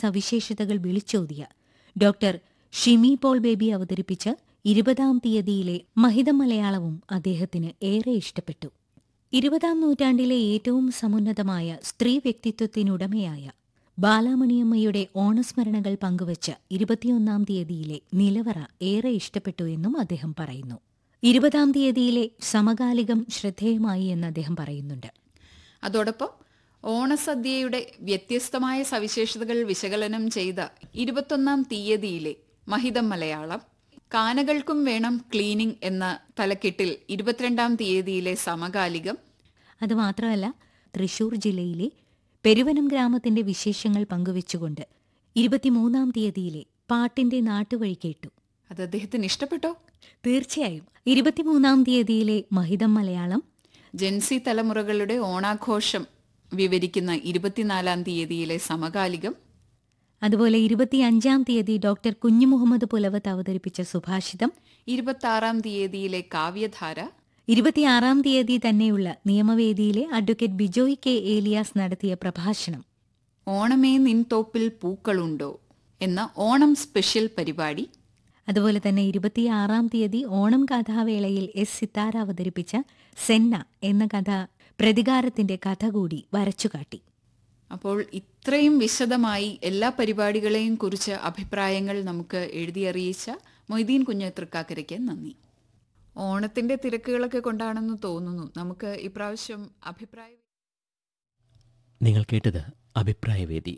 സവിശേഷതകൾ വിളിച്ചോതിയ ഡോക്ടർ ഷിമി പോൾ ബേബി അവതരിപ്പിച്ച ഇരുപതാം തീയതിയിലെ മഹിതം മലയാളവും അദ്ദേഹത്തിന് ഏറെ ഇഷ്ടപ്പെട്ടു ഇരുപതാം നൂറ്റാണ്ടിലെ ഏറ്റവും സമുന്നതമായ സ്ത്രീ വ്യക്തിത്വത്തിനുടമയായ ബാലാമണിയമ്മയുടെ ഓണസ്മരണകൾ പങ്കുവച്ച ഇരുപത്തിയൊന്നാം തീയതിയിലെ നിലവറ ഏറെ ഇഷ്ടപ്പെട്ടു എന്നും അദ്ദേഹം പറയുന്നു ഇരുപതാം തീയതിയിലെ സമകാലികം ശ്രദ്ധേയമായി എന്ന് അദ്ദേഹം പറയുന്നുണ്ട് അതോടൊപ്പം ഓണസദ്യയുടെ വ്യത്യസ്തമായ സവിശേഷതകൾ വിശകലനം ചെയ്ത ഇരുപത്തൊന്നാം തീയതിയിലെ മഹിതം മലയാളം കാനകൾക്കും വേണം ക്ലീനിംഗ് എന്ന തലക്കെട്ടിൽ ഇരുപത്തിരണ്ടാം തീയതിയിലെ സമകാലികം അതുമാത്രമല്ല തൃശൂർ ജില്ലയിലെ പെരുവനം ഗ്രാമത്തിന്റെ വിശേഷങ്ങൾ പങ്കുവച്ചുകൊണ്ട് ഇരുപത്തിമൂന്നാം തീയതിയിലെ പാട്ടിന്റെ നാട്ടുവഴി കേട്ടു അത് അദ്ദേഹത്തിന് ഇഷ്ടപ്പെട്ടോ തീർച്ചയായും ഇരുപത്തിമൂന്നാം തീയതിയിലെ മഹിതം മലയാളം ജൻസി തലമുറകളുടെ ഓണാഘോഷം വിവരിക്കുന്ന ഇരുപത്തിനാലാം തീയതിയിലെ സമകാലികം അതുപോലെ ഇരുപത്തിയഞ്ചാം തീയതി ഡോക്ടർ കുഞ്ഞു മുഹമ്മദ് പുലവത്ത് അവതരിപ്പിച്ച സുഭാഷിതം ഇരുപത്താറാം തീയതിയിലെ കാവ്യധാര ഇരുപത്തിയാറാം തീയതി തന്നെയുള്ള നിയമവേദിയിലെ അഡ്വക്കേറ്റ് ബിജോയ് കെ ഏലിയാസ് നടത്തിയ പ്രഭാഷണം ഓണമേ നിൻ തോപ്പിൽ പൂക്കളുണ്ടോ എന്ന ഓണം സ്പെഷ്യൽ പരിപാടി അതുപോലെ തന്നെ ഇരുപത്തിയാറാം തീയതി ഓണം കഥാവേളയിൽ എസ് സിത്താര അവതരിപ്പിച്ച സെന്ന എന്ന കഥ പ്രതികാരത്തിന്റെ കഥ കൂടി വരച്ചുകാട്ടി അപ്പോൾ ഇത്രയും വിശദമായി എല്ലാ പരിപാടികളെയും കുറിച്ച് അഭിപ്രായങ്ങൾ നമുക്ക് എഴുതിയറിയിച്ച മൊയ്തീൻ കുഞ്ഞ് തൃക്കാക്കരയ്ക്ക് നന്ദി ഓണത്തിന്റെ തിരക്കുകളൊക്കെ കൊണ്ടാണെന്ന് തോന്നുന്നു നമുക്ക് ഇപ്രാവശ്യം അഭിപ്രായ നിങ്ങൾ കേട്ടത് അഭിപ്രായവേദി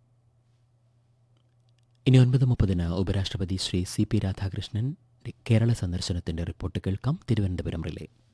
ഇനി ഒൻപത് മുപ്പതിന് ഉപരാഷ്ട്രപതി ശ്രീ സി പി രാധാകൃഷ്ണൻ കേരള സന്ദർശനത്തിന്റെ റിപ്പോർട്ട് കേൾക്കാം തിരുവനന്തപുരം റിലേ